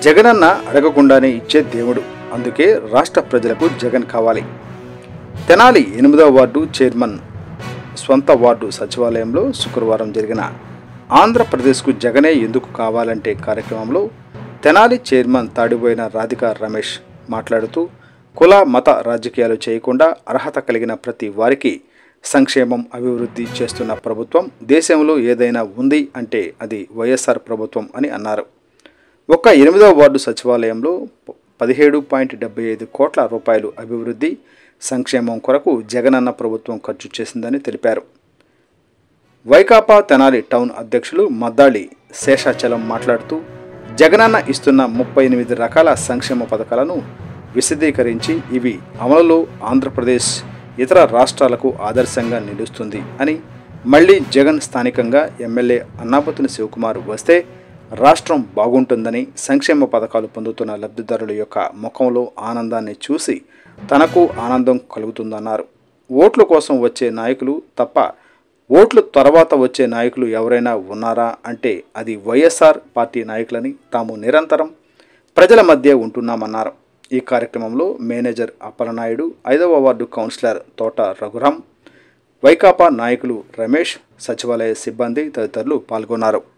జగనన్న అడగకుండానే ఇచ్చే దేవుడు అందుకే రాష్ట్ర ప్రజలకు జగన్ కావాలి తెనాలి ఎనిమిదవ వార్డు చైర్మన్ స్వంత వార్డు సచివాలయంలో శుక్రవారం జరిగిన ఆంధ్రప్రదేశ్కు జగనే ఎందుకు కావాలంటే కార్యక్రమంలో తెనాలి చైర్మన్ తాడిపోయిన రాధిక రమేష్ మాట్లాడుతూ కుల మత రాజకీయాలు చేయకుండా అర్హత కలిగిన ప్రతి వారికి సంక్షేమం అభివృద్ధి చేస్తున్న ప్రభుత్వం దేశంలో ఏదైనా ఉంది అంటే అది వైఎస్ఆర్ ప్రభుత్వం అని అన్నారు ఒక్క ఎనిమిదవ వార్డు సచివాలయంలో ప- పదిహేడు పాయింట్ డెబ్బై ఐదు కోట్ల రూపాయలు అభివృద్ధి సంక్షేమం కొరకు జగనన్న ప్రభుత్వం ఖర్చు చేసిందని తెలిపారు వైకాపా తెనాలి టౌన్ అధ్యక్షులు మద్దాళి శేషాచలం మాట్లాడుతూ జగనన్న ఇస్తున్న ముప్పై ఎనిమిది రకాల సంక్షేమ పథకాలను విశదీకరించి ఇవి అమలులో ఆంధ్రప్రదేశ్ ఇతర రాష్ట్రాలకు ఆదర్శంగా నిలుస్తుంది అని మళ్ళీ జగన్ స్థానికంగా ఎమ్మెల్యే అన్నాపతుని శివకుమార్ వస్తే రాష్ట్రం బాగుంటుందని సంక్షేమ పథకాలు పొందుతున్న లబ్ధిదారుల యొక్క ముఖంలో ఆనందాన్ని చూసి తనకు ఆనందం కలుగుతుందన్నారు ఓట్ల కోసం వచ్చే నాయకులు తప్ప ఓట్లు తర్వాత వచ్చే నాయకులు ఎవరైనా ఉన్నారా అంటే అది వైఎస్ఆర్ పార్టీ నాయకులని తాము నిరంతరం ప్రజల మధ్య ఉంటున్నామన్నారు ఈ కార్యక్రమంలో మేనేజర్ అప్పలనాయుడు ఐదవ వార్డు కౌన్సిలర్ తోట రఘురాం వైకాపా నాయకులు రమేష్ సచివాలయ సిబ్బంది తదితరులు పాల్గొన్నారు